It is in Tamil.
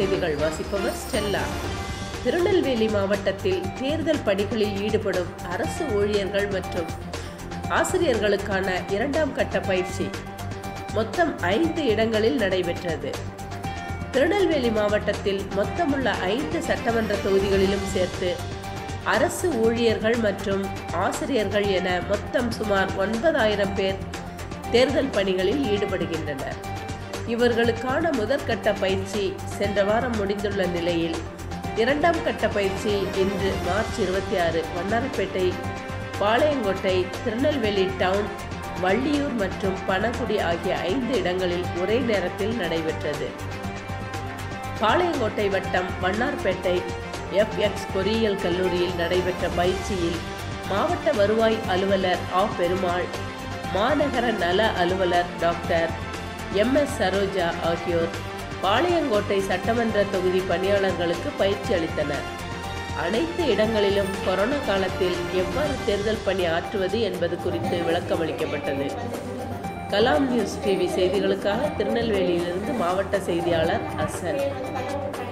செய்திகள் வாசிப்பவர் ஸ்டெல்லா திருநெல்வேலி மாவட்டத்தில் தேர்தல் பணிகளில் ஈடுபடும் அரசு ஊழியர்கள் மற்றும் ஆசிரியர்களுக்கான இரண்டாம் கட்ட பயிற்சி மொத்தம் ஐந்து இடங்களில் நடைபெற்றது திருநெல்வேலி மாவட்டத்தில் மொத்தமுள்ள ஐந்து சட்டமன்ற தொகுதிகளிலும் சேர்த்து அரசு ஊழியர்கள் மற்றும் ஆசிரியர்கள் என மொத்தம் சுமார் ஒன்பதாயிரம் பேர் தேர்தல் பணிகளில் ஈடுபடுகின்றனர் இவர்களுக்கான முதற்கட்ட பயிற்சி சென்ற வாரம் முடிந்துள்ள நிலையில் இரண்டாம் கட்ட பயிற்சி இன்று மார்ச் இருபத்தி ஆறு வண்ணாரப்பேட்டை பாளையங்கோட்டை திருநெல்வேலி டவுன் வள்ளியூர் மற்றும் பனகுடி ஆகிய ஐந்து இடங்களில் ஒரே நேரத்தில் நடைபெற்றது பாளையங்கோட்டை வட்டம் வண்ணார்பேட்டை எஃப்எக்ஸ் பொறியியல் கல்லூரியில் நடைபெற்ற பயிற்சியில் மாவட்ட வருவாய் அலுவலர் ஆ பெருமாள் மாநகர நல அலுவலர் டாக்டர் எம் எஸ் சரோஜா ஆகியோர் பாளையங்கோட்டை சட்டமன்ற தொகுதி பணியாளர்களுக்கு பயிற்சி அளித்தனர் அனைத்து இடங்களிலும் கொரோனா காலத்தில் எவ்வாறு தேர்தல் பணி ஆற்றுவது என்பது குறித்து விளக்கமளிக்கப்பட்டது கலாம் நியூஸ் டிவி செய்திகளுக்காக திருநெல்வேலியிலிருந்து மாவட்ட செய்தியாளர் அசன்